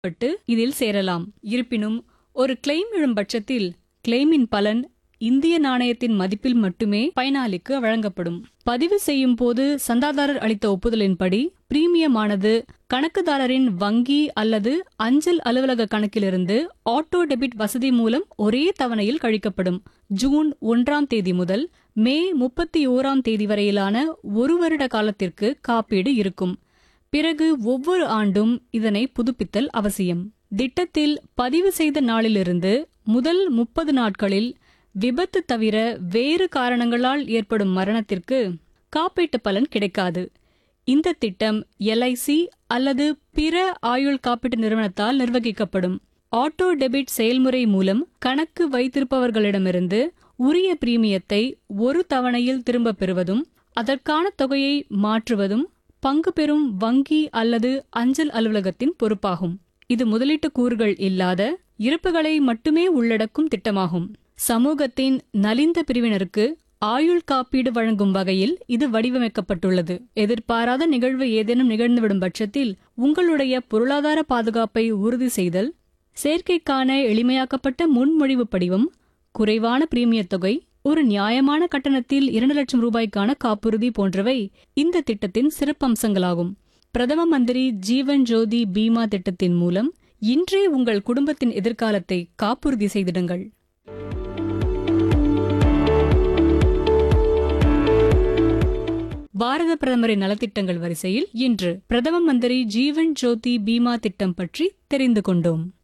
பட்டு இதில் சேரலாம் இருப்பினும் ஒரு கிளைம் எழும் பட்சத்தில் கிளைமின் பலன் இந்திய நாணயத்தின் மதிப்பில் மட்டுமே பயனாளிக்கு வழங்கப்படும் பதிவு செய்யும் போது சந்தாதாரர் அளித்த ஒப்புதலின்படி பிரீமியமானது கணக்குதாரரின் வங்கி அல்லது அஞ்சல் அலுவலக கணக்கிலிருந்து ஆட்டோ டெபிட் வசதி மூலம் ஒரே தவணையில் கழிக்கப்படும் ஜூன் ஒன்றாம் தேதி முதல் மே முப்பத்தி ஓராம் தேதி வரையிலான ஒரு வருட காலத்திற்கு காப்பீடு இருக்கும் பிறகு ஒவ்வொரு ஆண்டும் இதனை புதுப்பித்தல் அவசியம் திட்டத்தில் பதிவு செய்த நாளிலிருந்து முதல் முப்பது நாட்களில் விபத்து தவிர வேறு காரணங்களால் ஏற்படும் மரணத்திற்கு காப்பீட்டு பலன் கிடைக்காது இந்த திட்டம் எல்ஐசி அல்லது பிற ஆயுள் காப்பீட்டு நிறுவனத்தால் நிர்வகிக்கப்படும் ஆட்டோ டெபிட் செயல்முறை மூலம் கணக்கு வைத்திருப்பவர்களிடமிருந்து உரிய பிரீமியத்தை ஒரு தவணையில் திரும்பப் பெறுவதும் அதற்கான தொகையை மாற்றுவதும் பங்கு பெறும் வங்கி அல்லது அஞ்சல் அலுவலகத்தின் பொறுப்பாகும் இது முதலீட்டு கூறுகள் இல்லாத இருப்புகளை மட்டுமே உள்ளடக்கும் திட்டமாகும் சமூகத்தின் நலிந்த பிரிவினருக்கு ஆயுள் காப்பீடு வழங்கும் வகையில் இது வடிவமைக்கப்பட்டுள்ளது எதிர்பாராத நிகழ்வு ஏதேனும் நிகழ்ந்துவிடும் பட்சத்தில் உங்களுடைய பொருளாதார பாதுகாப்பை உறுதி செய்தல் சேர்க்கைக்கான எளிமையாக்கப்பட்ட முன்மொழிவு படிவம் குறைவான பிரீமியத் தொகை ஒரு நியாயமான கட்டணத்தில் இரண்டு லட்சம் ரூபாய்க்கான காப்புறுதி போன்றவை இந்த திட்டத்தின் சிறப்பம்சங்களாகும் பிரதம மந்திரி ஜீவன் ஜோதி பீமா திட்டத்தின் மூலம் இன்றே உங்கள் குடும்பத்தின் எதிர்காலத்தை காப்புறுதி செய்திடுங்கள் பாரத பிரதமரின் நலத்திட்டங்கள் வரிசையில் இன்று பிரதம மந்திரி ஜீவன் ஜோதி பீமா திட்டம் பற்றி தெரிந்து கொண்டோம்